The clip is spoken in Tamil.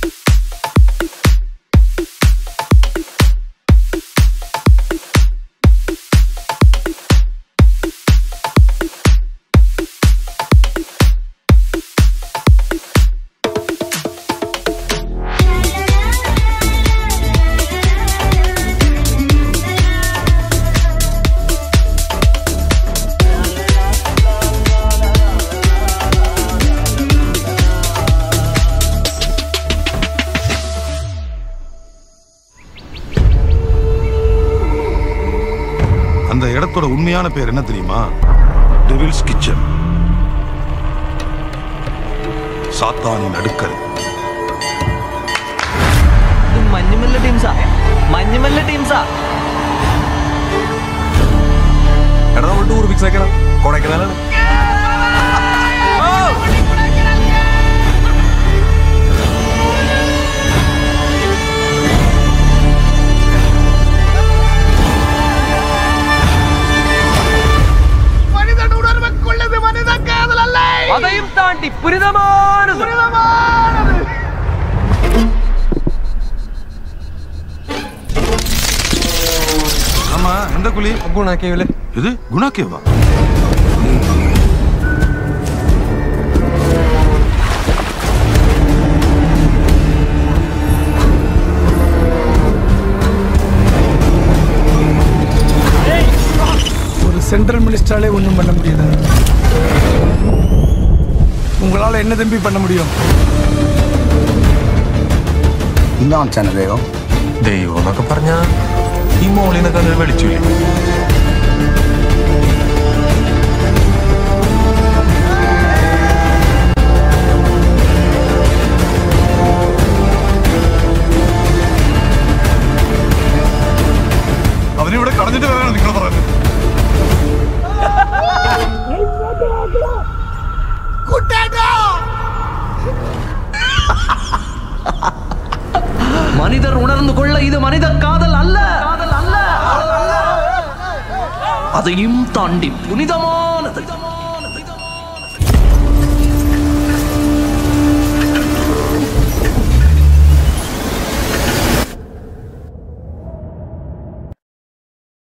அந்த இடத்தோட உண்மையான பேர் என்ன தெரியுமா டெவில்ஸ் கிச்சன் சாத்தானின் அடுக்கல் ഇത് മഞ്ഞുമല്ല ടീംസാ മഞ്ഞുമല്ല ടീംസാ എടാ നമ്മൾ ടൂർ ഫിക്സ് ആക്കണം കൊടൈക്കനാലാണ് மனிதன் உணர்வுக்குள்ளது மனித காதல் அல்ல അതെയും താണ്ടി പുരിതമാനത് புனிதமானது ஆமா எந்த குழி ഗുണാക്കിയല്ലേ இது குணா கேவா ஒரு சென்ட்ரல் மினிஸ்டராலே ஒன்றும் பண்ண முடியாது உங்களால் என்ன தம்பி பண்ண முடியும் എന്താണ് ചനദേവം ദൈവം എന്നൊക്കെ പറഞ്ഞാ ഈ മോളിനൊക്കെ അങ്ങനെ വിളിച്ചില്ലേ അവനിവിടെ കളഞ്ഞിട്ട് വരാനാണ് നിങ്ങൾ പറയുന്നത് മനിതർ ഉണർന്നു കൊള്ള ഇത് മനിത കാതൽ അല്ല കാതൽ അല്ല അതെയും താണ്ടി പുനിതമാനത്